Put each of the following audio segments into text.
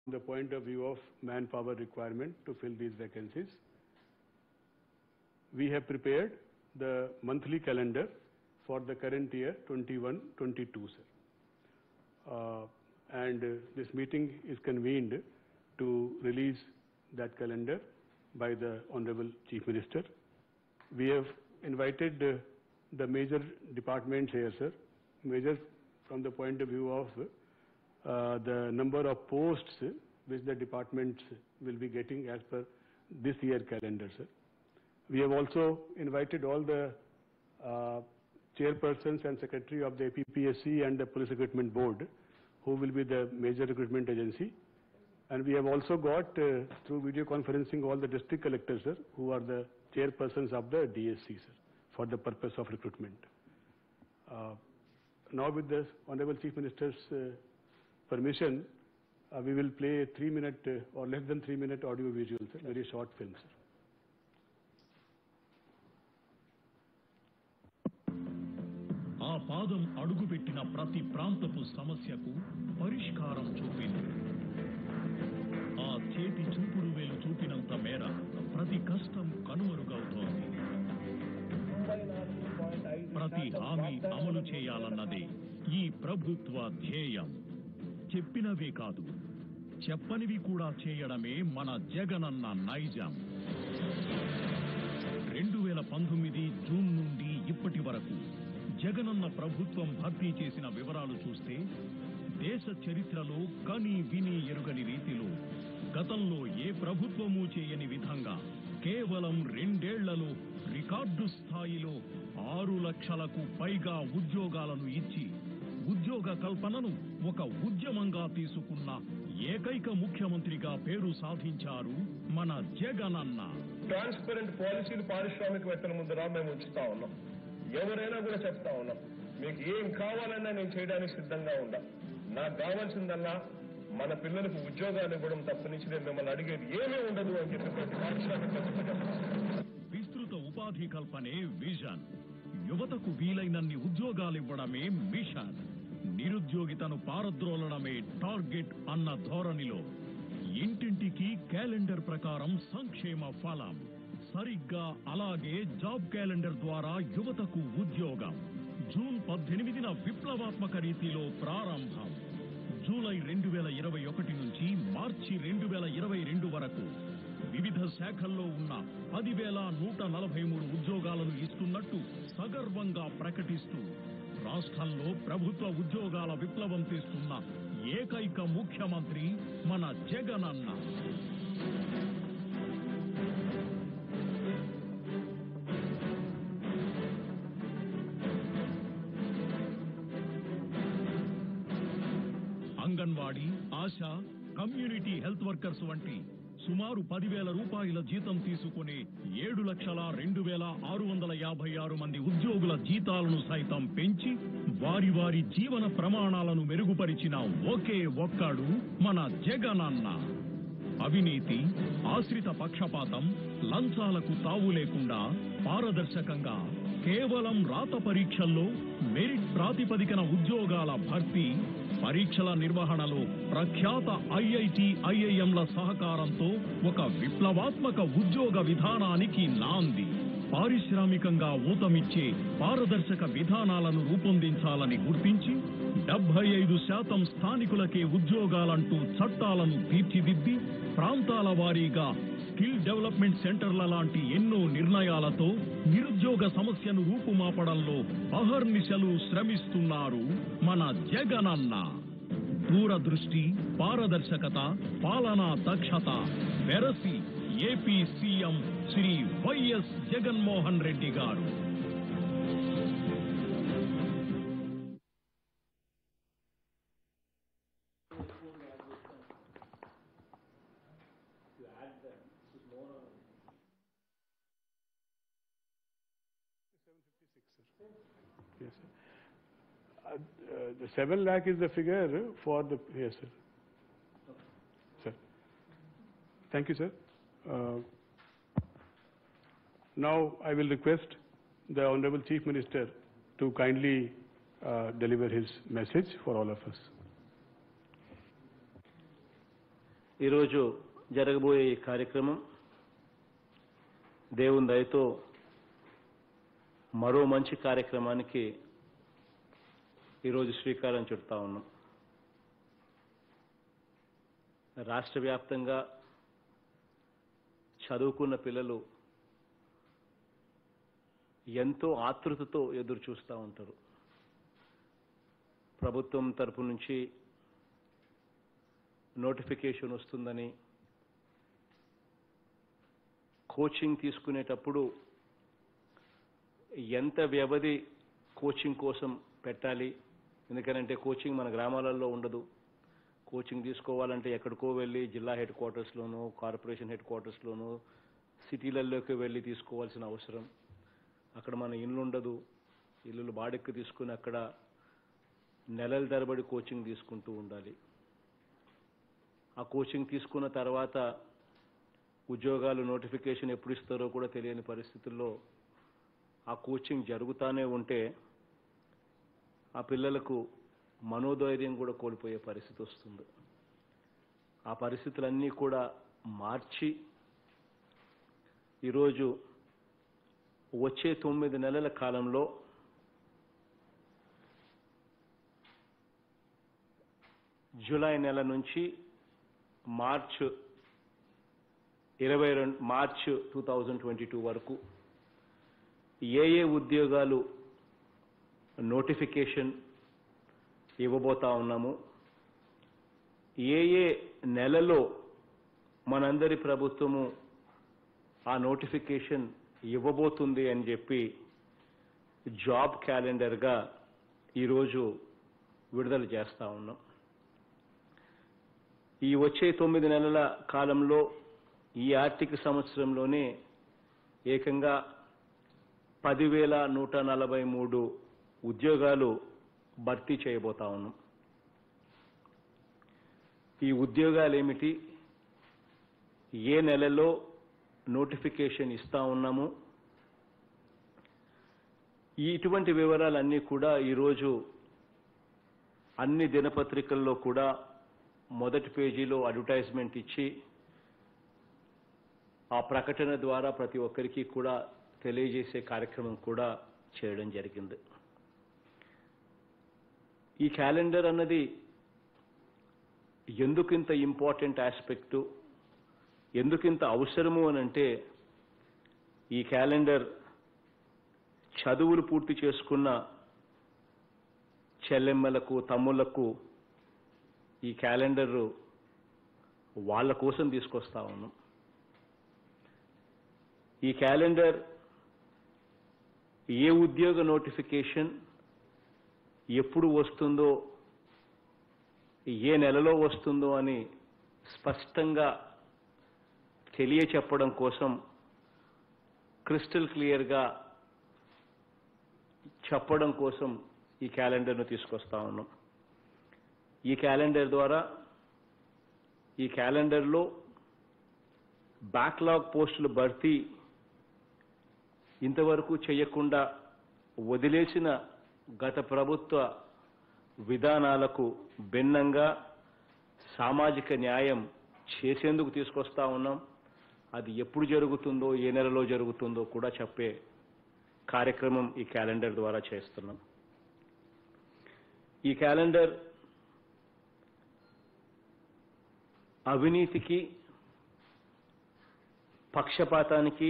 the point of view of manpower requirement to fill these vacancies. We have prepared the monthly calendar for the current year 21-22, sir. Uh, and uh, this meeting is convened to release that calendar by the Honorable Chief Minister. We have invited uh, the major departments here, sir. Major from the point of view of uh, the number of posts which the departments will be getting as per this year calendar, sir. We have also invited all the uh, chairpersons and secretary of the APPSC and the Police Recruitment Board, who will be the major recruitment agency. And we have also got, uh, through video conferencing, all the district collectors, sir, who are the chairpersons of the DSC, sir, for the purpose of recruitment. Uh, now with the Honorable Chief Minister's uh, permission, uh, we will play a three-minute uh, or less than three-minute audio-visual, sir, very short film, sir. ఆ పాదం అడుగుపెట్టిన ప్రతి ప్రాంతపు సమస్యకు పరిష్కారం చూపింది ఆ చేతి చూపుడు వేలు చూపినంత మేర ప్రతి కష్టం కనుమరుగవుతోంది ప్రతి హామీ అమలు చేయాలన్నదే ఈ ప్రభుత్వ ధ్యేయం చెప్పినవే కాదు చెప్పనివి కూడా చేయడమే మన జగనన్న నైజం రెండు వేల పంతొమ్మిది జూన్ నుండి ఇప్పటి వరకు జగనన్న ప్రభుత్వం భర్తీ చేసిన వివరాలు చూస్తే దేశ చరిత్రలో కని విని ఎరుగని రీతిలో గతంలో ఏ ప్రభుత్వము చేయని విధంగా కేవలం రెండేళ్లలో రికార్డు స్థాయిలో ఆరు లక్షలకు పైగా ఉద్యోగాలను ఇచ్చి ఉద్యోగ కల్పనను ఒక ఉద్యమంగా తీసుకున్న ఏకైక ముఖ్యమంత్రిగా పేరు సాధించారు మన జగనన్న ట్రాన్స్పరెంట్ పాలసీలు పారిశ్రామికవేత్తల ముందర మేము ఉంచుతా ఉన్నాం ఎవరైనా కూడా చెప్తా ఉన్నాం మీకు ఏం కావాలన్నా నేను చేయడానికి సిద్ధంగా ఉండా నాకు కావాల్సిందల్లా మన పిల్లలకు ఉద్యోగాలు ఇవ్వడం తప్పనించి నేను మిమ్మల్ని అడిగేది ఏమీ ఉండదు అని చెప్పి ప్రతి పారిశ్రామికవేత్త చెప్తాను విస్తృత ఉపాధి కల్పనే విజన్ యువతకు వీలైనన్ని ఉద్యోగాలివ్వడమే మిషన్ నిరుద్యోగితను పారద్రోలడమే టార్గెట్ అన్న ధోరణిలో ఇంటింటికి క్యాలెండర్ ప్రకారం సంక్షేమ ఫలం సరిగ్గా అలాగే జాబ్ క్యాలెండర్ ద్వారా యువతకు ఉద్యోగం జూన్ పద్దెనిమిదిన విప్లవాత్మక రీతిలో ప్రారంభం జూలై రెండు వేల ఇరవై ఒకటి నుంచి మార్చి రెండు వేల ఇరవై రెండు వరకు వివిధ శాఖల్లో ఉన్న పదివేల నూట నలభై మూడు ఉద్యోగాలను ఇస్తున్నట్టు సగర్వంగా ప్రకటిస్తూ రాష్ట్రంలో ప్రభుత్వ ఉద్యోగాల విప్లవం తీస్తున్న ఏకైక ముఖ్యమంత్రి మన జగనన్న anganwadi ASHA community health workers వంటి సుమారు పదివేల రూపాయల జీతం తీసుకునే ఏడు లక్షల రెండు వేల ఆరు వందల యాభై ఆరు మంది ఉద్యోగుల జీతాలను సైతం పెంచి వారి వారి జీవన ప్రమాణాలను మెరుగుపరిచిన ఒకే ఒక్కడు మన జగనన్న అవినీతి ఆశ్రిత పక్షపాతం లంచాలకు తావు లేకుండా పారదర్శకంగా కేవలం రాత పరీక్షల్లో మెరిట్ ప్రాతిపదికన ఉద్యోగాల భర్తీ పరీక్షల నిర్వహణలో ప్రఖ్యాత ఐఐటి ఐఐఎంల సహకారంతో ఒక విప్లవాత్మక ఉద్యోగ విధానానికి నాంది పారిశ్రామికంగా ఊతమిచ్చే పారదర్శక విధానాలను రూపొందించాలని గుర్తించి డెబ్బై ఐదు శాతం స్థానికులకే ఉద్యోగాలంటూ చట్టాలను తీర్చిదిద్ది ప్రాంతాల వారీగా స్కిల్ డెవలప్మెంట్ సెంటర్ల లాంటి ఎన్నో నిర్ణయాలతో నిరుద్యోగ సమస్యను రూపుమాపడంలో అహర్నిశలు శ్రమిస్తున్నారు మన జగనన్న దూరదృష్టి పారదర్శకత పాలనా దక్షత వెరసి AP CM Shri YS Jaganmohan Reddy గారు Yes, sir. Uh, uh, The 7 lakh is the figure for the, yes, sir. Sir. Thank you, sir. Uh, Now, I will request the Honorable Chief Minister to kindly uh, deliver his message for all of us. ఈరోజు జరగబోయే ఈ కార్యక్రమం దేవుని దయతో మరో మంచి కార్యక్రమానికి ఈరోజు శ్రీకారం చుడతా ఉన్నాం రాష్ట్ర వ్యాప్తంగా చదువుకున్న పిల్లలు ఎంతో ఆతృతతో ఎదురు చూస్తూ ఉంటారు ప్రభుత్వం తరపు నుంచి నోటిఫికేషన్ వస్తుందని కోచింగ్ తీసుకునేటప్పుడు ఎంత వ్యవధి కోచింగ్ కోసం పెట్టాలి ఎందుకనంటే కోచింగ్ మన గ్రామాలలో ఉండదు కోచింగ్ తీసుకోవాలంటే ఎక్కడికో వెళ్ళి జిల్లా హెడ్ క్వార్టర్స్లోనూ కార్పొరేషన్ హెడ్ క్వార్టర్స్లోనూ సిటీలలోకి వెళ్ళి తీసుకోవాల్సిన అవసరం అక్కడ మన ఇల్లు ఉండదు ఇల్లులు బాడెక్కి తీసుకుని అక్కడ నెలల తరబడి కోచింగ్ తీసుకుంటూ ఉండాలి ఆ కోచింగ్ తీసుకున్న తర్వాత ఉద్యోగాలు నోటిఫికేషన్ ఎప్పుడు ఇస్తారో కూడా తెలియని పరిస్థితుల్లో ఆ కోచింగ్ జరుగుతానే ఉంటే ఆ పిల్లలకు మనోధైర్యం కూడా కోల్పోయే పరిస్థితి వస్తుంది ఆ పరిస్థితులన్నీ కూడా మార్చి ఈరోజు వచ్చే తొమ్మిది నెలల కాలంలో జూలై నెల నుంచి మార్చ్ ఇరవై రెండు March two thousand twenty two వరకు ఏ ఏ ఉద్యోగాలు నోటిఫికేషన్ ఇవ్వబోతా ఉన్నాము ఏ ఏ నెలలో మనందరి ప్రభుత్వము ఆ నోటిఫికేషన్ ఇవ్వబోతుంది అని చెప్పి జాబ్ క్యాలెండర్గా ఈరోజు విడుదల చేస్తా ఉన్నాం ఈ వచ్చే తొమ్మిది నెలల కాలంలో ఈ ఆర్థిక సంవత్సరంలోనే ఏకంగా పదివేల నూట నలభై మూడు ఉద్యోగాలు భర్తీ చేయబోతా ఉన్నాం ఈ ఉద్యోగాలు ఏమిటి ఏ నెలలో నోటిఫికేషన్ ఇస్తా ఉన్నాము ఈ ఇటువంటి వివరాలన్నీ కూడా ఈరోజు అన్ని దినపత్రికల్లో కూడా మొదటి పేజీలో అడ్వర్టైజ్మెంట్ ఇచ్చి ఆ ప్రకటన ద్వారా ప్రతి ఒక్కరికి కూడా తెలియజేసే కార్యక్రమం కూడా చేయడం జరిగింది ఈ క్యాలెండర్ అన్నది ఎందుకింత ఇంపార్టెంట్ ఆస్పెక్టు ఎందుకింత అవసరము అని అంటే ఈ క్యాలెండర్ చదువులు పూర్తి చేసుకున్న చెల్లెమ్మలకు తమ్ముళ్లకు ఈ క్యాలెండర్ వాళ్ళ కోసం తీసుకొస్తా ఉన్నాం ఈ క్యాలెండర్ ఏ ఉద్యోగ నోటిఫికేషన్ ఎప్పుడు వస్తుందో ఏ నెలలో వస్తుందో అని స్పష్టంగా తెలియచెప్పడం కోసం క్రిస్టల్ క్లియర్గా చెప్పడం కోసం ఈ క్యాలెండర్ను తీసుకొస్తా ఉన్నాం ఈ క్యాలెండర్ ద్వారా ఈ క్యాలెండర్లో బ్యాక్లాగ్ పోస్టుల భర్తీ ఇంతవరకు చేయకుండా వదిలేసిన గత ప్రభుత్వ విధానాలకు భిన్నంగా సామాజిక న్యాయం చేసేందుకు తీసుకొస్తా ఉన్నాం అది ఎప్పుడు జరుగుతుందో ఏ నెలలో జరుగుతుందో కూడా చెప్పే కార్యక్రమం ఈ క్యాలెండర్ ద్వారా చేస్తున్నాం ఈ క్యాలెండర్ అవినీతికి పక్షపాతానికి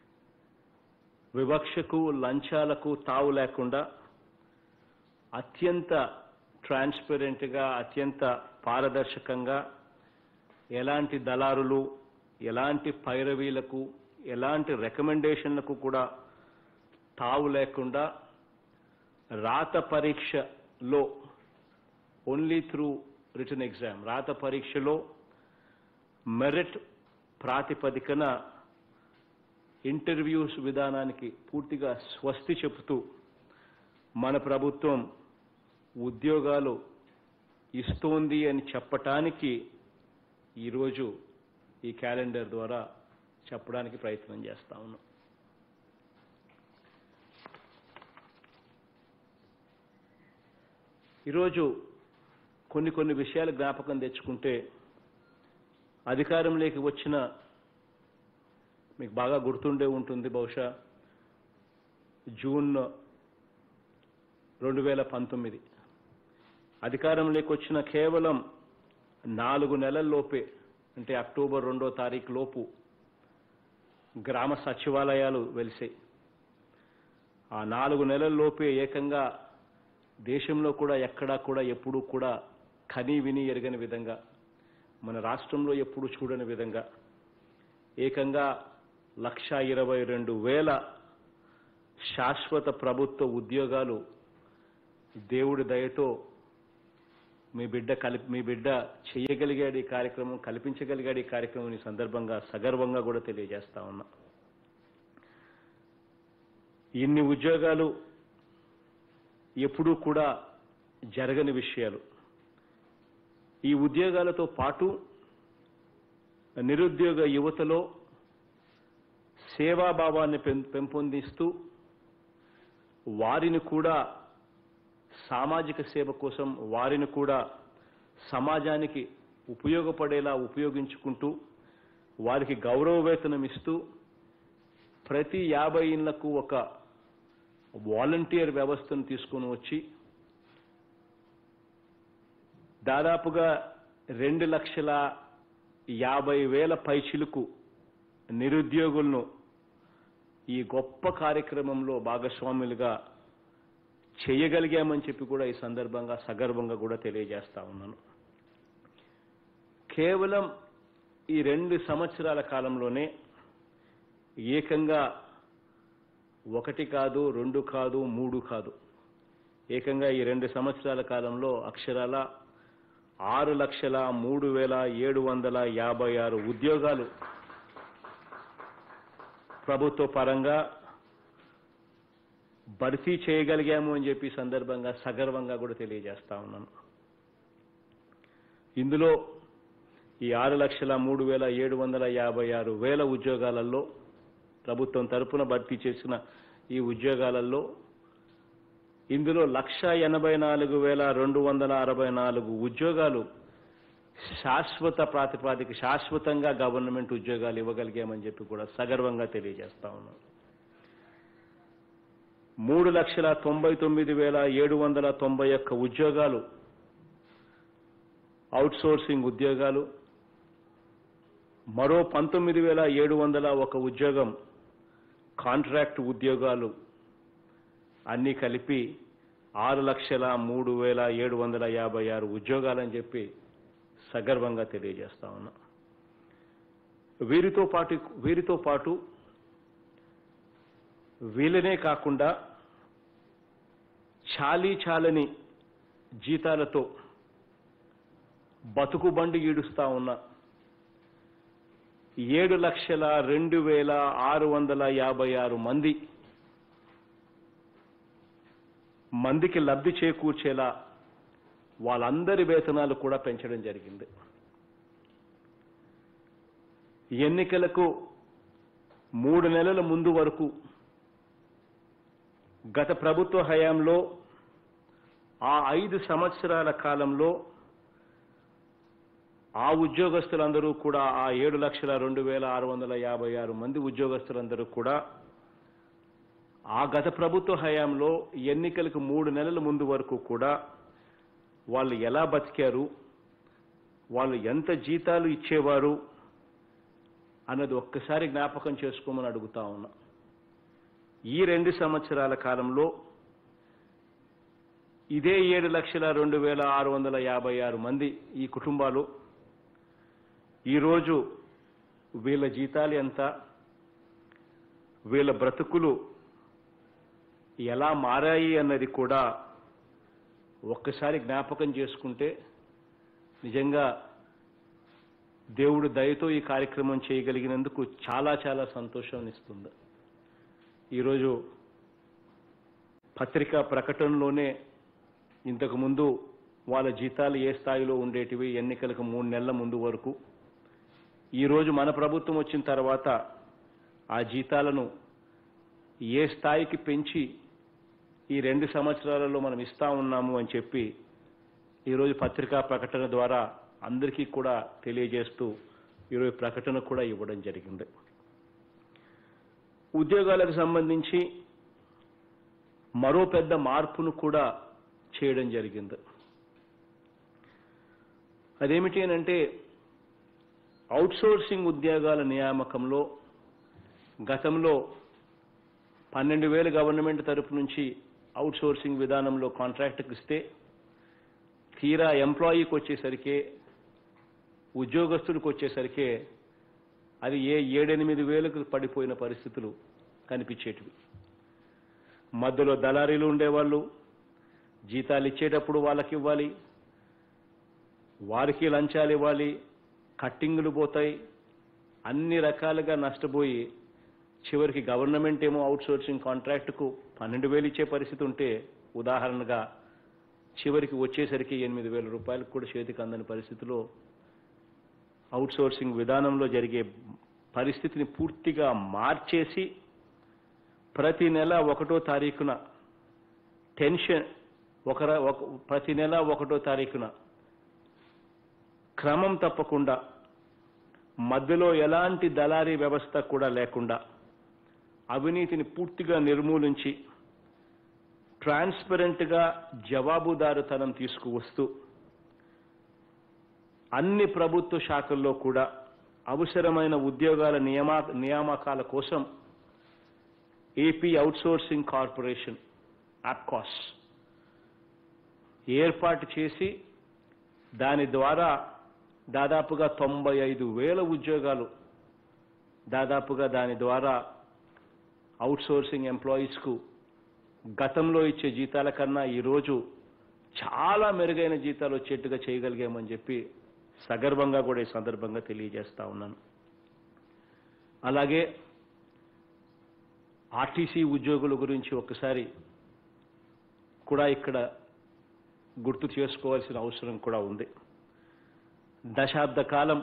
వివక్షకు లంచాలకు తావు లేకుండా అత్యంత ట్రాన్స్పరెంట్గా అత్యంత పారదర్శకంగా ఎలాంటి దళారులు ఎలాంటి పైరవీలకు ఎలాంటి రికమెండేషన్లకు కూడా తావు లేకుండా రాత పరీక్షలో ఓన్లీ త్రూ రిటర్న్ ఎగ్జామ్ రాత పరీక్షలో మెరిట్ ప్రాతిపదికన ఇంటర్వ్యూస్ విధానానికి పూర్తిగా స్వస్తి చెబుతూ మన ప్రభుత్వం ఉద్యోగాలు ఇస్తోంది అని చెప్పటానికి ఈరోజు ఈ క్యాలెండర్ ద్వారా చెప్పడానికి ప్రయత్నం చేస్తా ఉన్నాం ఈరోజు కొన్ని కొన్ని విషయాలు జ్ఞాపకం తెచ్చుకుంటే అధికారంలోకి వచ్చిన మీకు బాగా గుర్తుండే ఉంటుంది బహుశా జూన్ రెండు వేల పంతొమ్మిది అధికారంలోకి వచ్చిన కేవలం నాలుగు నెలల్లోపే అంటే అక్టోబర్ రెండో తారీఖు లోపు గ్రామ సచివాలయాలు వెలిసాయి ఆ నాలుగు నెలల్లోపే ఏకంగా దేశంలో కూడా ఎక్కడా కూడా ఎప్పుడూ కూడా కని విని ఎరగని విధంగా మన రాష్ట్రంలో ఎప్పుడు చూడని విధంగా ఏకంగా లక్ష ఇరవై రెండు వేల శాశ్వత ప్రభుత్వ ఉద్యోగాలు దేవుడి దయతో మీ బిడ్డ కల్పి మీ బిడ్డ చేయగలిగాడు ఈ కార్యక్రమం కల్పించగలిగాడు ఈ కార్యక్రమం ఈ సందర్భంగా సగర్వంగా కూడా తెలియజేస్తా ఉన్నా ఇన్ని ఉద్యోగాలు ఎప్పుడూ కూడా జరగని విషయాలు ఈ ఉద్యోగాలతో పాటు నిరుద్యోగ యువతలో సేవాభావాన్ని పెం పెంపొందిస్తూ వారిని కూడా సామాజిక సేవ కోసం వారిని కూడా సమాజానికి ఉపయోగపడేలా ఉపయోగించుకుంటూ వారికి గౌరవ వేతనం ఇస్తూ ప్రతి యాభై ఇళ్లకు ఒక వాలంటీర్ వ్యవస్థను తీసుకొని వచ్చి దాదాపుగా రెండు లక్షల యాభై వేల పైచిలకు నిరుద్యోగులను ఈ గొప్ప కార్యక్రమంలో భాగస్వాములుగా చేయగలిగామని చెప్పి కూడా ఈ సందర్భంగా సగర్వంగా కూడా తెలియజేస్తా ఉన్నాను కేవలం ఈ రెండు సంవత్సరాల కాలంలోనే ఏకంగా ఒకటి కాదు రెండు కాదు మూడు కాదు ఏకంగా ఈ రెండు సంవత్సరాల కాలంలో అక్షరాల ఆరు లక్షల మూడు వేల ఏడు వందల యాభై ఆరు ఉద్యోగాలు ప్రభుత్వ పరంగా భర్తీ చేయగలిగాము అని చెప్పి ఈ సందర్భంగా సగర్వంగా కూడా తెలియజేస్తా ఉన్నాను ఇందులో ఈ ఆరు లక్షల మూడు వేల ఏడు వందల యాభై ఆరు వేల ఉద్యోగాలలో ప్రభుత్వం తరపున భర్తీ చేసిన ఈ ఉద్యోగాలలో ఇందులో లక్ష ఎనభై నాలుగు వేల రెండు వందల అరవై నాలుగు ఉద్యోగాలు శాశ్వత ప్రాతిపాదిక శాశ్వతంగా గవర్నమెంట్ ఉద్యోగాలు ఇవ్వగలిగామని చెప్పి కూడా సగర్వంగా తెలియజేస్తా ఉన్నాం మూడు లక్షల తొంభై తొమ్మిది వేల ఏడు వందల తొంభై ఒక్క ఉద్యోగాలు అవుట్సోర్సింగ్ ఉద్యోగాలు మరో పంతొమ్మిది వేల ఏడు వందల ఒక ఉద్యోగం కాంట్రాక్ట్ ఉద్యోగాలు అన్నీ కలిపి ఆరు లక్షల మూడు వేల ఏడు వందల యాభై ఆరు ఉద్యోగాలని చెప్పి సగర్వంగా తెలియజేస్తా ఉన్నా వీరితో పాటు వీరితో పాటు వీళ్ళనే కాకుండా చాలీ చాలని జీతాలతో బతుకు బండి ఈడుస్తా ఉన్న ఏడు లక్షల రెండు వేల ఆరు వందల యాభై ఆరు మంది మందికి లబ్ధి చేకూర్చేలా వాళ్ళందరి వేతనాలు కూడా పెంచడం జరిగింది ఎన్నికలకు మూడు నెలల ముందు వరకు గత ప్రభుత్వ హయాంలో ఆ ఐదు సంవత్సరాల కాలంలో ఆ ఉద్యోగస్తులందరూ కూడా ఆ ఏడు లక్షల రెండు వేల ఆరు వందల యాభై ఆరు మంది ఉద్యోగస్తులందరూ కూడా ఆ గత ప్రభుత్వ హయాంలో ఎన్నికలకు మూడు నెలల ముందు వరకు కూడా వాళ్ళు ఎలా బతికారు వాళ్ళు ఎంత జీతాలు ఇచ్చేవారు అన్నది ఒక్కసారి జ్ఞాపకం చేసుకోమని అడుగుతా ఉన్నా ఈ రెండు సంవత్సరాల కాలంలో ఇదే ఏడు లక్షల రెండు వేల ఆరు వందల యాభై ఆరు మంది ఈ కుటుంబాలు ఈరోజు వీళ్ళ జీతాలు ఎంత వీళ్ళ బ్రతుకులు ఎలా మారాయి అన్నది కూడా ఒక్కసారి జ్ఞాపకం చేసుకుంటే నిజంగా దేవుడు దయతో ఈ కార్యక్రమం చేయగలిగినందుకు చాలా చాలా సంతోషాన్ని ఇస్తుంది ఈరోజు పత్రికా ప్రకటనలోనే ఇంతకుముందు వాళ్ళ జీతాలు ఏ స్థాయిలో ఉండేటివి ఎన్నికలకు మూడు నెలల ముందు వరకు ఈరోజు మన ప్రభుత్వం వచ్చిన తర్వాత ఆ జీతాలను ఏ స్థాయికి పెంచి ఈ రెండు సంవత్సరాలలో మనం ఇస్తా ఉన్నాము అని చెప్పి ఈరోజు పత్రికా ప్రకటన ద్వారా అందరికీ కూడా తెలియజేస్తూ ఈరోజు ప్రకటన కూడా ఇవ్వడం జరిగింది ఉద్యోగాలకు సంబంధించి మరో పెద్ద మార్పును కూడా చేయడం జరిగింది అదేమిటి అని అంటే అవుట్సోర్సింగ్ ఉద్యోగాల నియామకంలో గతంలో పన్నెండు వేలు గవర్నమెంట్ తరపు నుంచి అవుట్సోర్సింగ్ విధానంలో కాంట్రాక్ట్కి ఇస్తే తీరా ఎంప్లాయీకి వచ్చేసరికి ఉద్యోగస్తులకు వచ్చేసరికి అది ఏ ఏడెనిమిది వేలకు పడిపోయిన పరిస్థితులు కనిపించేటివి మధ్యలో దళారీలు ఉండేవాళ్ళు జీతాలు ఇచ్చేటప్పుడు వాళ్ళకి ఇవ్వాలి వారికి లంచాలు ఇవ్వాలి కట్టింగులు పోతాయి అన్ని రకాలుగా నష్టపోయి చివరికి గవర్నమెంట్ ఏమో అవుట్సోర్సింగ్ కాంట్రాక్టుకు పన్నెండు వేలు ఇచ్చే పరిస్థితి ఉంటే ఉదాహరణగా చివరికి వచ్చేసరికి ఎనిమిది వేల రూపాయలకు కూడా చేతికి అందని పరిస్థితిలో అవుట్సోర్సింగ్ విధానంలో జరిగే పరిస్థితిని పూర్తిగా మార్చేసి ప్రతి నెల ఒకటో తారీఖున టెన్షన్ ఒక ర- ఒక ప్రతి నెల ఒకటో తారీఖున క్రమం తప్పకుండా మధ్యలో ఎలాంటి దళారీ వ్యవస్థ కూడా లేకుండా అవినీతిని పూర్తిగా నిర్మూలించి ట్రాన్స్పరెంట్గా జవాబుదారుతనం తీసుకువస్తూ అన్ని ప్రభుత్వ శాఖల్లో కూడా అవసరమైన ఉద్యోగాల నియమా నియామకాల కోసం ఏపీ అవుట్సోర్సింగ్ కార్పొరేషన్ ఆప్కాస్ ఏర్పాటు చేసి దాని ద్వారా దాదాపుగా తొంభై ఐదు వేల ఉద్యోగాలు దాదాపుగా దాని ద్వారా అవుట్సోర్సింగ్ ఎంప్లాయీస్కు గతంలో ఇచ్చే జీతాల కన్నా ఈరోజు చాలా మెరుగైన జీతాలు వచ్చేట్టుగా చేయగలిగామని చెప్పి సగర్వంగా కూడా ఈ సందర్భంగా తెలియజేస్తా ఉన్నాను అలాగే ఆర్టీసీ ఉద్యోగుల గురించి ఒకసారి కూడా ఇక్కడ గుర్తు చేసుకోవాల్సిన అవసరం కూడా ఉంది దశాబ్ద కాలం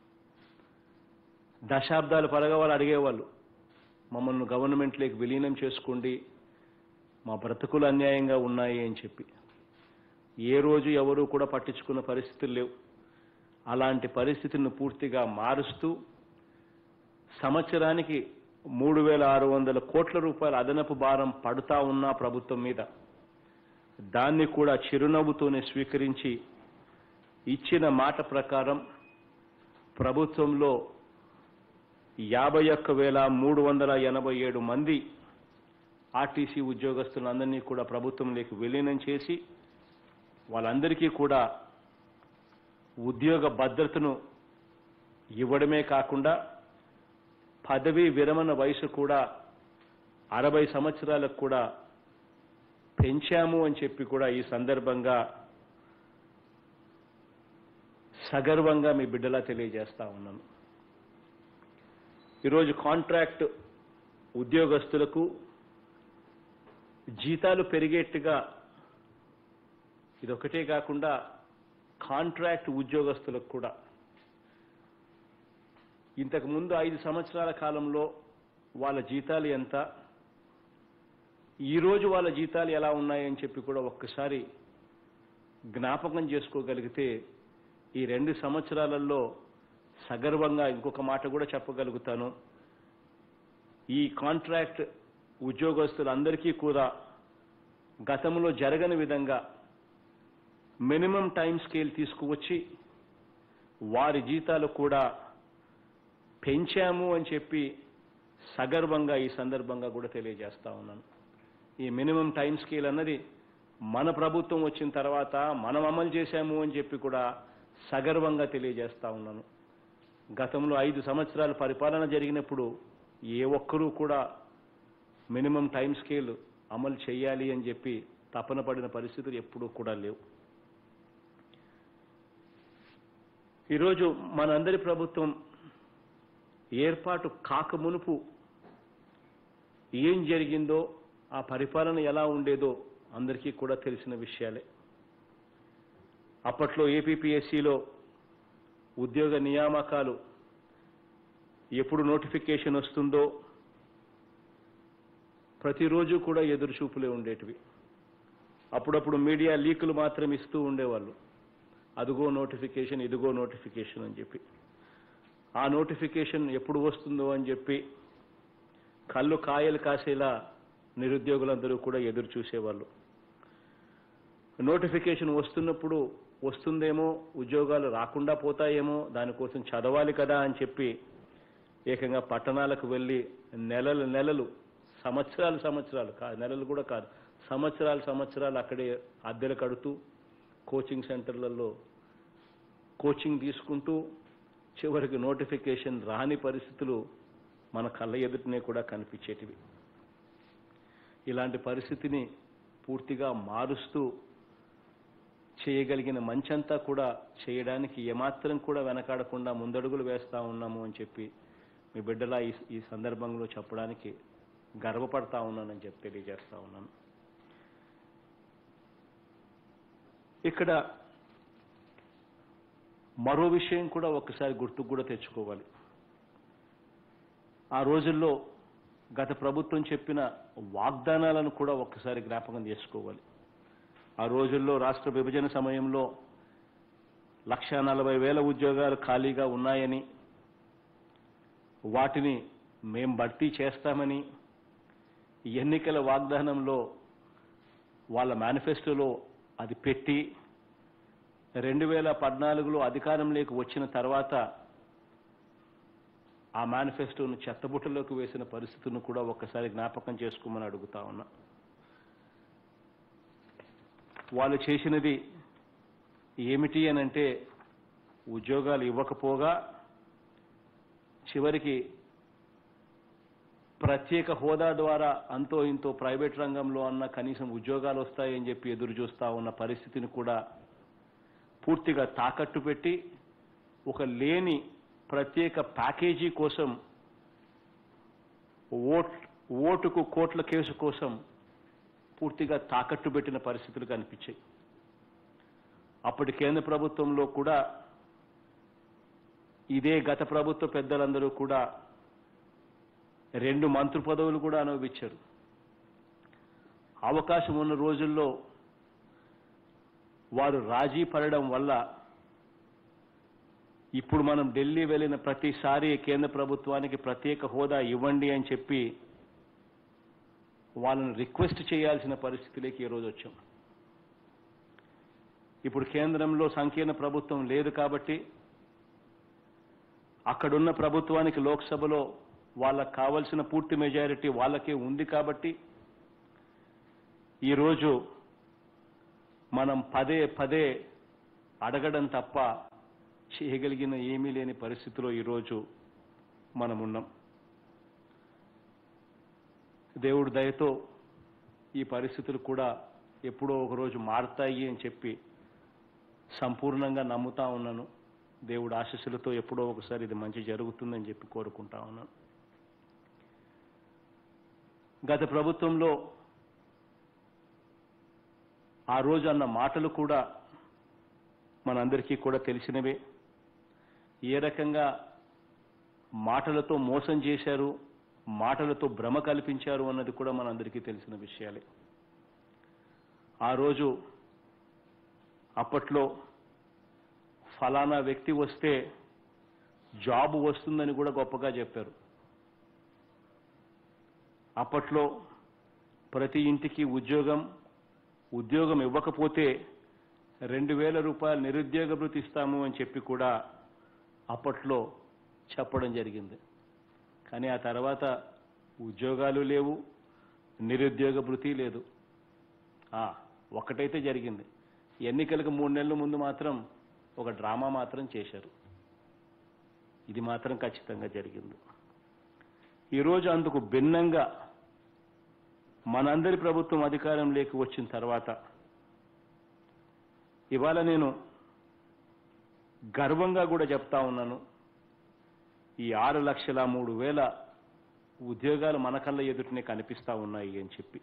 దశాబ్దాల పరగా వాళ్ళు అడిగేవాళ్ళు మమ్మల్ని గవర్నమెంట్లోకి విలీనం చేసుకోండి మా బ్రతుకులు అన్యాయంగా ఉన్నాయి అని చెప్పి ఏ రోజు ఎవరూ కూడా పట్టించుకున్న పరిస్థితులు లేవు అలాంటి పరిస్థితిని పూర్తిగా మారుస్తూ సంవత్సరానికి మూడు వేల ఆరు వందల కోట్ల రూపాయల అదనపు భారం పడుతా ఉన్న ప్రభుత్వం మీద దాన్ని కూడా చిరునవ్వుతోనే స్వీకరించి ఇచ్చిన మాట ప్రకారం ప్రభుత్వంలో యాభై ఒక్క వేల మూడు వందల ఎనభై ఏడు మంది ఆర్టీసీ ఉద్యోగస్తులందరినీ కూడా ప్రభుత్వంలోకి విలీనం చేసి వాళ్ళందరికీ కూడా ఉద్యోగ భద్రతను ఇవ్వడమే కాకుండా పదవీ విరమణ వయసు కూడా అరవై సంవత్సరాలకు కూడా పెంచాము అని చెప్పి కూడా ఈ సందర్భంగా సగర్వంగా మీ బిడ్డలా తెలియజేస్తా ఉన్నాను ఈరోజు కాంట్రాక్ట్ ఉద్యోగస్తులకు జీతాలు పెరిగేట్టుగా ఇదొకటే కాకుండా కాంట్రాక్ట్ ఉద్యోగస్తులకు కూడా ఇంతకు ముందు ఐదు సంవత్సరాల కాలంలో వాళ్ళ జీతాలు ఎంత ఈరోజు వాళ్ళ జీతాలు ఎలా ఉన్నాయని చెప్పి కూడా ఒక్కసారి జ్ఞాపకం చేసుకోగలిగితే ఈ రెండు సంవత్సరాలలో సగర్వంగా ఇంకొక మాట కూడా చెప్పగలుగుతాను ఈ కాంట్రాక్ట్ ఉద్యోగస్తులందరికీ కూడా గతంలో జరగని విధంగా మినిమం టైం స్కేల్ తీసుకువచ్చి వారి జీతాలు కూడా పెంచాము అని చెప్పి సగర్వంగా ఈ సందర్భంగా కూడా తెలియజేస్తా ఉన్నాను ఈ మినిమం టైం స్కేల్ అన్నది మన ప్రభుత్వం వచ్చిన తర్వాత మనం అమలు చేశాము అని చెప్పి కూడా సగర్వంగా తెలియజేస్తా ఉన్నాను గతంలో ఐదు సంవత్సరాల పరిపాలన జరిగినప్పుడు ఏ ఒక్కరూ కూడా మినిమం టైం స్కేల్ అమలు చేయాలి అని చెప్పి తపన పడిన పరిస్థితులు ఎప్పుడూ కూడా లేవు ఈరోజు మనందరి ప్రభుత్వం ఏర్పాటు కాక మునుపు ఏం జరిగిందో ఆ పరిపాలన ఎలా ఉండేదో అందరికీ కూడా తెలిసిన విషయాలే అప్పట్లో ఏపీపీఎస్సిలో ఉద్యోగ నియామకాలు ఎప్పుడు నోటిఫికేషన్ వస్తుందో ప్రతిరోజు కూడా ఎదురు చూపులే ఉండేటివి అప్పుడప్పుడు మీడియా లీకులు మాత్రం ఇస్తూ ఉండేవాళ్ళు అదిగో నోటిఫికేషన్ ఇదిగో నోటిఫికేషన్ అని చెప్పి ఆ నోటిఫికేషన్ ఎప్పుడు వస్తుందో అని చెప్పి కళ్ళు కాయలు కాసేలా నిరుద్యోగులందరూ కూడా ఎదురు చూసేవాళ్ళు నోటిఫికేషన్ వస్తున్నప్పుడు వస్తుందేమో ఉద్యోగాలు రాకుండా పోతాయేమో దానికోసం చదవాలి కదా అని చెప్పి ఏకంగా పట్టణాలకు వెళ్ళి నెలలు నెలలు సంవత్సరాలు సంవత్సరాలు కా నెలలు కూడా కాదు సంవత్సరాలు సంవత్సరాలు అక్కడే అద్దెలు కడుతూ కోచింగ్ సెంటర్లలో కోచింగ్ తీసుకుంటూ చివరికి నోటిఫికేషన్ రాని పరిస్థితులు మన కళ్ళ ఎదుటనే కూడా కనిపించేటివి ఇలాంటి పరిస్థితిని పూర్తిగా మారుస్తూ చేయగలిగిన మంచంతా కూడా చేయడానికి ఏమాత్రం కూడా వెనకాడకుండా ముందడుగులు వేస్తా ఉన్నాము అని చెప్పి మీ బిడ్డలా ఈ ఈ సందర్భంలో చెప్పడానికి గర్వపడతా ఉన్నానని చెప్పి తెలియజేస్తా ఉన్నాను ఇక్కడ మరో విషయం కూడా ఒక్కసారి గుర్తుకు కూడా తెచ్చుకోవాలి ఆ రోజుల్లో గత ప్రభుత్వం చెప్పిన వాగ్దానాలను కూడా ఒక్కసారి జ్ఞాపకం చేసుకోవాలి ఆ రోజుల్లో రాష్ట్ర విభజన సమయంలో లక్ష నలభై వేల ఉద్యోగాలు ఖాళీగా ఉన్నాయని వాటిని మేం భర్తీ చేస్తామని ఎన్నికల వాగ్దానంలో వాళ్ళ మేనిఫెస్టోలో అది పెట్టి రెండు వేల పద్నాలుగులో అధికారంలోకి వచ్చిన తర్వాత ఆ మేనిఫెస్టోను చెత్తబుట్టలోకి వేసిన పరిస్థితులను కూడా ఒక్కసారి జ్ఞాపకం చేసుకోమని అడుగుతా ఉన్నా వాళ్ళు చేసినది ఏమిటి అని అంటే ఉద్యోగాలు ఇవ్వకపోగా చివరికి ప్రత్యేక హోదా ద్వారా అంతో ఇంతో ప్రైవేట్ రంగంలో అన్న కనీసం ఉద్యోగాలు వస్తాయని చెప్పి ఎదురు చూస్తా ఉన్న పరిస్థితిని కూడా పూర్తిగా తాకట్టు పెట్టి ఒక లేని ప్రత్యేక ప్యాకేజీ కోసం ఓట్ ఓటుకు కోట్ల కేసు కోసం పూర్తిగా తాకట్టు పెట్టిన పరిస్థితులు కనిపించాయి అప్పటి కేంద్ర ప్రభుత్వంలో కూడా ఇదే గత ప్రభుత్వ పెద్దలందరూ కూడా రెండు మంత్రి పదవులు కూడా అనుభవించారు అవకాశం ఉన్న రోజుల్లో వారు రాజీ పడడం వల్ల ఇప్పుడు మనం ఢిల్లీ వెళ్ళిన ప్రతిసారి కేంద్ర ప్రభుత్వానికి ప్రత్యేక హోదా ఇవ్వండి అని చెప్పి వాళ్ళని రిక్వెస్ట్ చేయాల్సిన పరిస్థితిలోకి ఈరోజు వచ్చాం ఇప్పుడు కేంద్రంలో సంకీర్ణ ప్రభుత్వం లేదు కాబట్టి అక్కడున్న ప్రభుత్వానికి లోక్సభలో వాళ్ళకు కావలసిన పూర్తి మెజారిటీ వాళ్ళకే ఉంది కాబట్టి ఈరోజు మనం పదే పదే అడగడం తప్ప చేయగలిగిన ఏమీ లేని పరిస్థితిలో ఈరోజు మనం ఉన్నాం దేవుడి దయతో ఈ పరిస్థితులు కూడా ఎప్పుడో ఒకరోజు మారుతాయి అని చెప్పి సంపూర్ణంగా నమ్ముతా ఉన్నాను దేవుడు ఆశీస్సులతో ఎప్పుడో ఒకసారి ఇది మంచి జరుగుతుందని చెప్పి కోరుకుంటా ఉన్నాను గత ప్రభుత్వంలో ఆ రోజు అన్న మాటలు కూడా మనందరికీ కూడా తెలిసినవే ఏ రకంగా మాటలతో మోసం చేశారు మాటలతో భ్రమ కల్పించారు అన్నది కూడా మనందరికీ తెలిసిన విషయాలే ఆ రోజు అప్పట్లో ఫలానా వ్యక్తి వస్తే జాబ్ వస్తుందని కూడా గొప్పగా చెప్పారు అప్పట్లో ప్రతి ఇంటికి ఉద్యోగం ఉద్యోగం ఇవ్వకపోతే రెండు వేల రూపాయలు నిరుద్యోగ భృతి ఇస్తాము అని చెప్పి కూడా అప్పట్లో చెప్పడం జరిగింది కానీ ఆ తర్వాత ఉద్యోగాలు లేవు నిరుద్యోగ భృతి లేదు ఆ, ఒక్కటైతే జరిగింది ఎన్నికలకు మూడు నెలల ముందు మాత్రం ఒక డ్రామా మాత్రం చేశారు ఇది మాత్రం ఖచ్చితంగా జరిగింది ఈరోజు అందుకు భిన్నంగా మనందరి ప్రభుత్వం అధికారంలోకి వచ్చిన తర్వాత ఇవాళ నేను గర్వంగా కూడా చెప్తా ఉన్నాను ఈ ఆరు లక్షల మూడు వేల ఉద్యోగాలు మన కళ్ళ ఎదుటనే కనిపిస్తా ఉన్నాయి అని చెప్పి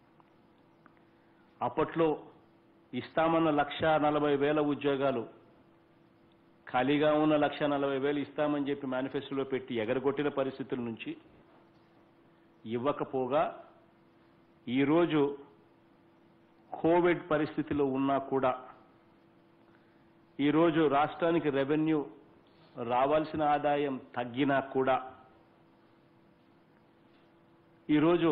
అప్పట్లో ఇస్తామన్న లక్ష నలభై వేల ఉద్యోగాలు ఖాళీగా ఉన్న లక్ష నలభై వేలు ఇస్తామని చెప్పి మేనిఫెస్టోలో పెట్టి ఎగరగొట్టిన పరిస్థితుల నుంచి ఇవ్వకపోగా ఈరోజు కోవిడ్ పరిస్థితిలో ఉన్నా కూడా ఈరోజు రాష్ట్రానికి రెవెన్యూ రావాల్సిన ఆదాయం తగ్గినా కూడా ఈరోజు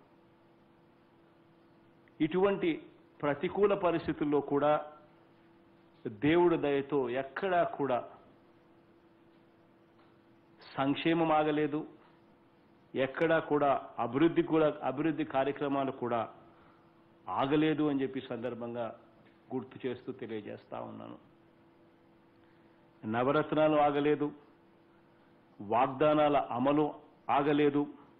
ఇటువంటి ప్రతికూల పరిస్థితుల్లో కూడా దేవుడి దయతో ఎక్కడా కూడా సంక్షేమం ఆగలేదు ఎక్కడా కూడా అభివృద్ధి కూడా అభివృద్ధి కార్యక్రమాలు కూడా ఆగలేదు అని చెప్పి సందర్భంగా గుర్తు చేస్తూ తెలియజేస్తా ఉన్నాను నవరత్నాలు ఆగలేదు వాగ్దానాల అమలు ఆగలేదు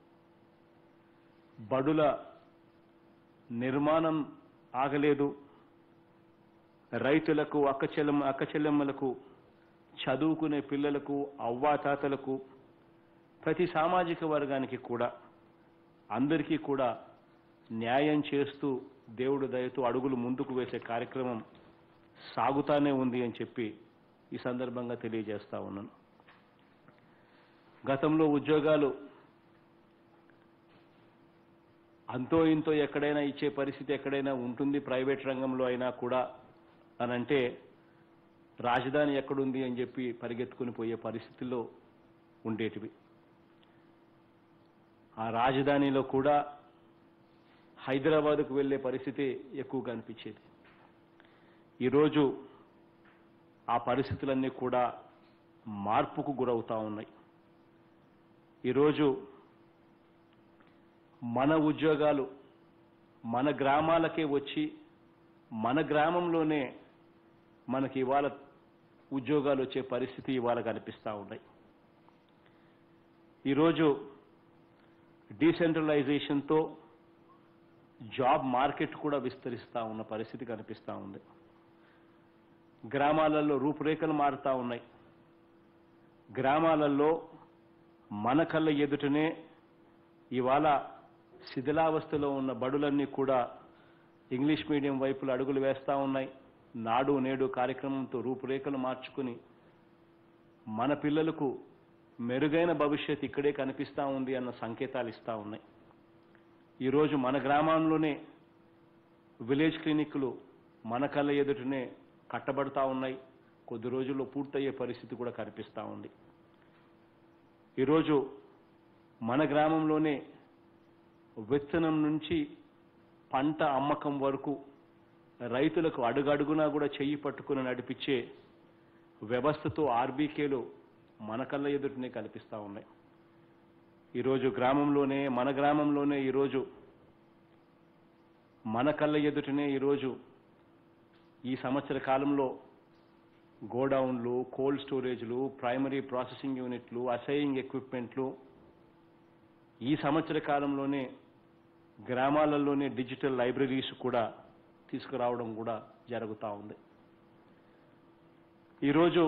బడుల నిర్మాణం ఆగలేదు రైతులకు అక్కచెల్లెమ్మ అక్కచెల్లెమ్మలకు చదువుకునే పిల్లలకు అవ్వాతాతలకు ప్రతి సామాజిక వర్గానికి కూడా అందరికీ కూడా న్యాయం చేస్తూ దేవుడు దయతో అడుగులు ముందుకు వేసే కార్యక్రమం సాగుతానే ఉంది అని చెప్పి ఈ సందర్భంగా తెలియజేస్తా ఉన్నాను గతంలో ఉద్యోగాలు అంతో ఇంతో ఎక్కడైనా ఇచ్చే పరిస్థితి ఎక్కడైనా ఉంటుంది ప్రైవేట్ రంగంలో అయినా కూడా అని అంటే రాజధాని ఎక్కడుంది అని చెప్పి పరిగెత్తుకుని పోయే పరిస్థితుల్లో ఉండేటివి ఆ రాజధానిలో కూడా హైదరాబాద్కు వెళ్ళే పరిస్థితి ఎక్కువగా అనిపించేది ఈరోజు ఆ పరిస్థితులన్నీ కూడా మార్పుకు గురవుతా ఉన్నాయి ఈరోజు మన ఉద్యోగాలు మన గ్రామాలకే వచ్చి మన గ్రామంలోనే మనకి ఇవాళ ఉద్యోగాలు వచ్చే పరిస్థితి ఇవాళ కనిపిస్తూ ఉన్నాయి ఈరోజు డీసెంట్రలైజేషన్తో జాబ్ మార్కెట్ కూడా విస్తరిస్తూ ఉన్న పరిస్థితి కనిపిస్తూ ఉంది గ్రామాలలో రూపురేఖలు మారుతూ ఉన్నాయి గ్రామాలలో మన కళ్ళ ఎదుటనే ఇవాళ శిథిలావస్థలో ఉన్న బడులన్నీ కూడా ఇంగ్లీష్ మీడియం వైపులు అడుగులు వేస్తూ ఉన్నాయి నాడు నేడు కార్యక్రమంతో రూపురేఖలు మార్చుకుని మన పిల్లలకు మెరుగైన భవిష్యత్ ఇక్కడే కనిపిస్తూ ఉంది అన్న సంకేతాలు ఇస్తూ ఉన్నాయి ఈరోజు మన గ్రామంలోనే విలేజ్ క్లినిక్లు మన కళ్ళ ఎదుటనే కట్టబడతా ఉన్నాయి కొద్ది రోజుల్లో పూర్తయ్యే పరిస్థితి కూడా కనిపిస్తూ ఉంది ఈరోజు మన గ్రామంలోనే విత్తనం నుంచి పంట అమ్మకం వరకు రైతులకు అడుగడుగునా కూడా చెయ్యి పట్టుకుని నడిపించే వ్యవస్థతో ఆర్బీకేలు మన కళ్ళ ఎదుటనే కనిపిస్తూ ఉన్నాయి ఈరోజు గ్రామంలోనే మన గ్రామంలోనే ఈరోజు మన కళ్ళ ఎదుటనే ఈరోజు ఈ సంవత్సర కాలంలో గోడౌన్లు కోల్డ్ స్టోరేజ్లు ప్రైమరీ ప్రాసెసింగ్ యూనిట్లు అసైయింగ్ ఎక్విప్మెంట్లు ఈ సంవత్సర కాలంలోనే గ్రామాలలోనే డిజిటల్ లైబ్రరీస్ కూడా తీసుకురావడం కూడా జరుగుతూ ఉంది ఈరోజు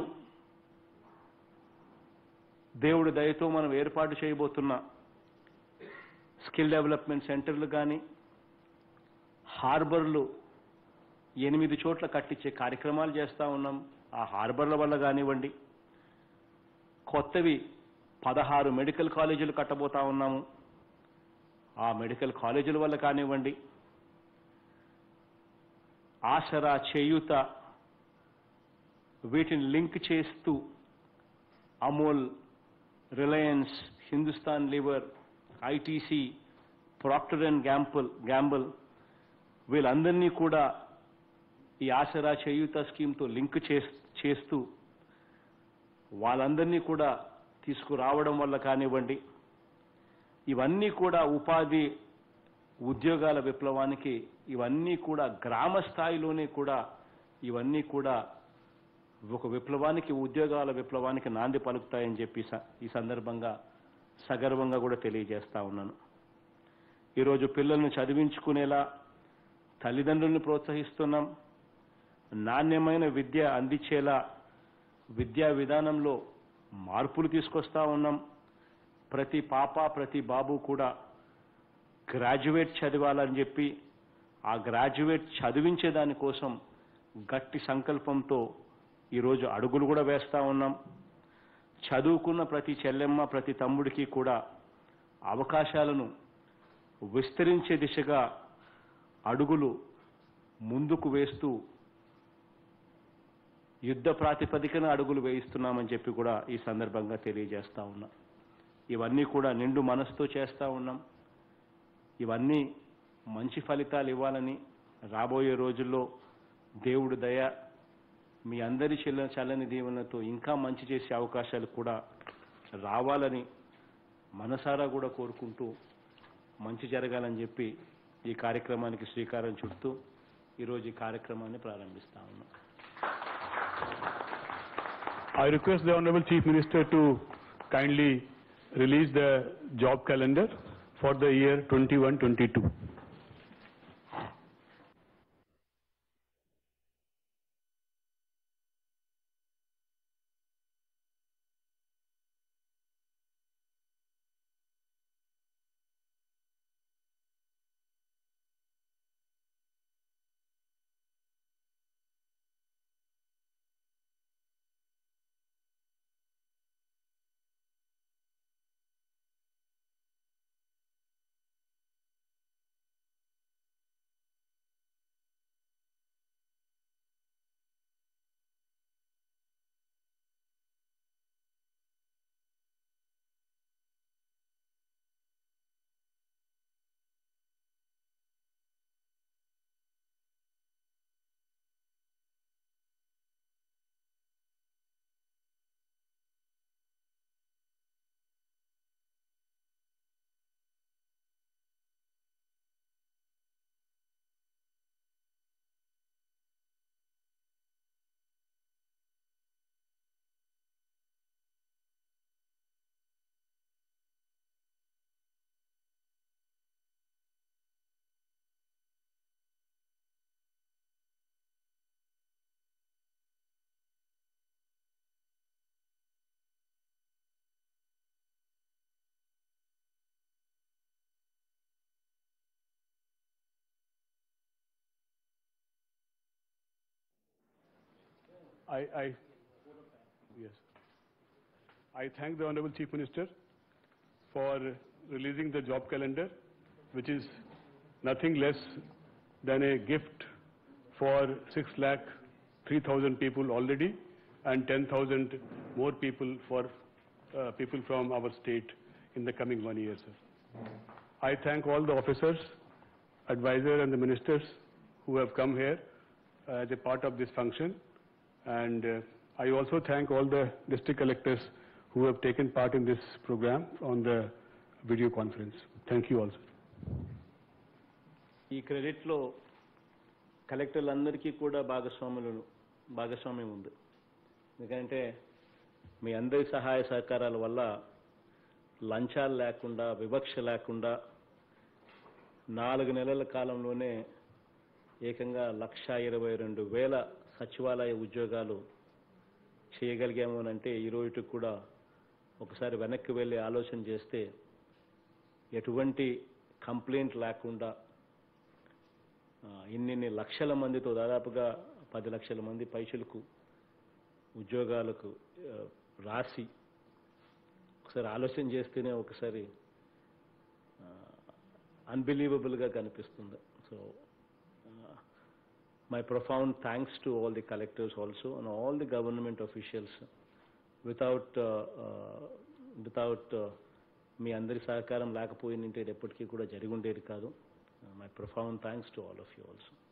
దేవుడి దయతో మనం ఏర్పాటు చేయబోతున్న స్కిల్ డెవలప్మెంట్ సెంటర్లు కానీ హార్బర్లు ఎనిమిది చోట్ల కట్టించే కార్యక్రమాలు చేస్తూ ఉన్నాం ఆ హార్బర్ల వల్ల కానివ్వండి కొత్తవి పదహారు మెడికల్ కాలేజీలు కట్టబోతా ఉన్నాము ఆ మెడికల్ కాలేజీల వల్ల కానివ్వండి ఆసరా చేయూత వీటిని లింక్ చేస్తూ Amul Reliance Hindustan Lever ITC Procter and Gamble Gamble వీళ్ళందరినీ కూడా ఈ ఆసరా చేయూత స్కీమ్తో లింక్ చేస్- చేస్తూ వాళ్ళందరినీ కూడా తీసుకురావడం వల్ల కానివ్వండి ఇవన్నీ కూడా ఉపాధి ఉద్యోగాల విప్లవానికి ఇవన్నీ కూడా గ్రామ స్థాయిలోనే కూడా ఇవన్నీ కూడా ఒక విప్లవానికి ఉద్యోగాల విప్లవానికి నాంది పలుకుతాయని చెప్పి స- ఈ సందర్భంగా సగర్వంగా కూడా తెలియజేస్తా ఉన్నాను ఈరోజు పిల్లల్ని చదివించుకునేలా తల్లిదండ్రులను ప్రోత్సహిస్తున్నాం నాణ్యమైన విద్య అందించేలా విద్యా విధానంలో మార్పులు తీసుకొస్తా ఉన్నాం ప్రతి పాప ప్రతి బాబు కూడా గ్రాడ్యుయేట్ చదవాలని చెప్పి ఆ గ్రాడ్యుయేట్ చదివించే దానికోసం గట్టి సంకల్పంతో ఈరోజు అడుగులు కూడా వేస్తా ఉన్నాం చదువుకున్న ప్రతి చెల్లెమ్మ ప్రతి తమ్ముడికి కూడా అవకాశాలను విస్తరించే దిశగా అడుగులు ముందుకు వేస్తూ యుద్ధ ప్రాతిపదికన అడుగులు వేయిస్తున్నామని చెప్పి కూడా ఈ సందర్భంగా తెలియజేస్తా ఉన్నా ఇవన్నీ కూడా నిండు మనసుతో చేస్తా ఉన్నాం ఇవన్నీ మంచి ఫలితాలు ఇవ్వాలని రాబోయే రోజుల్లో దేవుడు దయ మీ అందరి చెల్ల చల్లని దీవెనతో ఇంకా మంచి చేసే అవకాశాలు కూడా రావాలని మనసారా కూడా కోరుకుంటూ మంచి జరగాలని చెప్పి ఈ కార్యక్రమానికి శ్రీకారం చుడుతూ ఈరోజు ఈ కార్యక్రమాన్ని ప్రారంభిస్తా ఉన్నాం I request the Honorable Chief Minister to kindly release the job calendar for the year 21-22. I, I, yes. I thank the Honorable Chief Minister for releasing the job calendar, which is nothing less than a gift for 6 lakh 3,000 people already and 10,000 more people for uh, people from our state in the coming one year, sir. I thank all the officers, advisor and the ministers who have come here uh, as a part of this function. And uh, I also thank all the district collectors who have taken part in this program on the video conference. Thank you also. ఈ క్రెడిట్లో కలెక్టర్లందరికీ కూడా భాగస్వాములు భాగస్వామ్యం ఉంది ఎందుకంటే మీ అందరి సహాయ సహకారాల వల్ల లంచాలు లేకుండా వివక్ష లేకుండా నాలుగు నెలల కాలంలోనే ఏకంగా లక్ష ఇరవై రెండు వేల సచివాలయ ఉద్యోగాలు చేయగలిగాము అని అంటే ఈ రోజుకి కూడా ఒకసారి వెనక్కి వెళ్ళి ఆలోచన చేస్తే ఎటువంటి కంప్లైంట్ లేకుండా ఆ, ఇన్నిన్ని లక్షల మందితో దాదాపుగా పది లక్షల మంది పైసలకు ఉద్యోగాలకు ఆ, రాసి ఒకసారి ఆలోచన చేస్తేనే ఒకసారి అన్బిలీవబుల్గా కనిపిస్తుంది so my profound thanks to all the collectors also and all the government officials without without మీ అందరి సహకారం లేకపోయినంటే ఇది ఎప్పటికీ కూడా జరిగి ఉండేది కాదు my profound thanks to all of you also